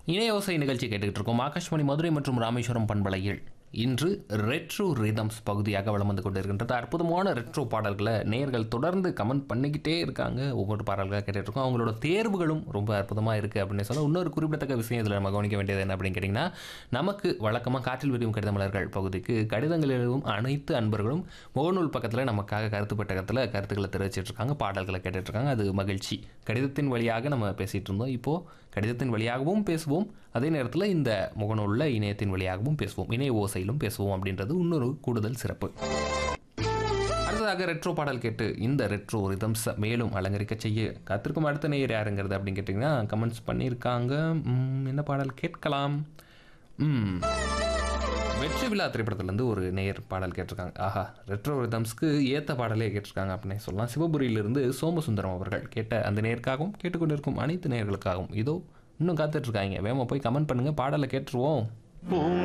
இணையோசை நிகழ்ச்சி கேட்டுக்கிட்டு இருக்கோம் ஆகாஷ்வாணி மதுரை மற்றும் ராமேஸ்வரம் பண்பலையில் இன்று ரெட்ரோ ரிதம்ஸ் பகுதியாக வலம் வந்து கொண்டிருக்கின்றது அற்புதமான ரெட்ரோ பாடல்களை நேயர்கள் தொடர்ந்து கமெண்ட் பண்ணிக்கிட்டே இருக்காங்க ஒவ்வொரு பாடல்களாக கேட்டுட்டு இருக்கோம் அவங்களோட தேர்வுகளும் ரொம்ப அற்புதமாக இருக்குது அப்படின்னு சொல்ல இன்னொரு குறிப்பிடத்தக்க விஷயம் இதில் நம்ம கவனிக்க வேண்டியது என்ன அப்படின்னு கேட்டிங்கன்னா நமக்கு வழக்கமாக காற்றில் விரியும் கடித மலர்கள் பகுதிக்கு கடிதங்கள் எழுதும் அனைத்து அன்பர்களும் முகநூல் பக்கத்தில் நமக்காக கருத்து பெட்டகத்தில் கருத்துக்களை தெரிவிச்சிட்டு இருக்காங்க பாடல்களை கேட்டுட்டு இருக்காங்க அது மகிழ்ச்சி கடிதத்தின் வழியாக நம்ம பேசிகிட்டு இருந்தோம் இப்போது கடிதத்தின் வழியாகவும் பேசுவோம் அதே நேரத்தில் இந்த முகநூலில் இணையத்தின் வழியாகவும் பேசுவோம் இணைய ஓசையிலும் பேசுவோம் அப்படின்றது இன்னொரு கூடுதல் சிறப்பு அடுத்ததாக ரெட்ரோ பாடல் கேட்டு இந்த ரெட்ரோ ரிதம்ஸ் மேலும் அலங்கரிக்க செய்ய காத்திருக்கும் அடுத்த நேயர் யாருங்கிறது அப்படின்னு கேட்டிங்கன்னா கமெண்ட்ஸ் பண்ணியிருக்காங்க ம், என்ன பாடல் கேட்கலாம் ம், வெற்றி விழா திரைப்படத்துலேருந்து ஒரு நேயர் பாடல் கேட்டிருக்காங்க ஆஹா ரெட்ரோ ரிதம்ஸ்க்கு ஏற்ற பாடலே கேட்டிருக்காங்க அப்படின்னே சொல்லலாம் சிவபுரியிலிருந்து சோமசுந்தரம் அவர்கள் கேட்ட அந்த நேருக்காகவும் கேட்டுக்கொண்டிருக்கும் அனைத்து நேயர்களுக்காகவும் இதோ இன்னும் காத்துட்ருக்காங்க வேகமாக போய் கமெண்ட் பண்ணுங்கள் பாடலை கேட்டுருவோம் பூ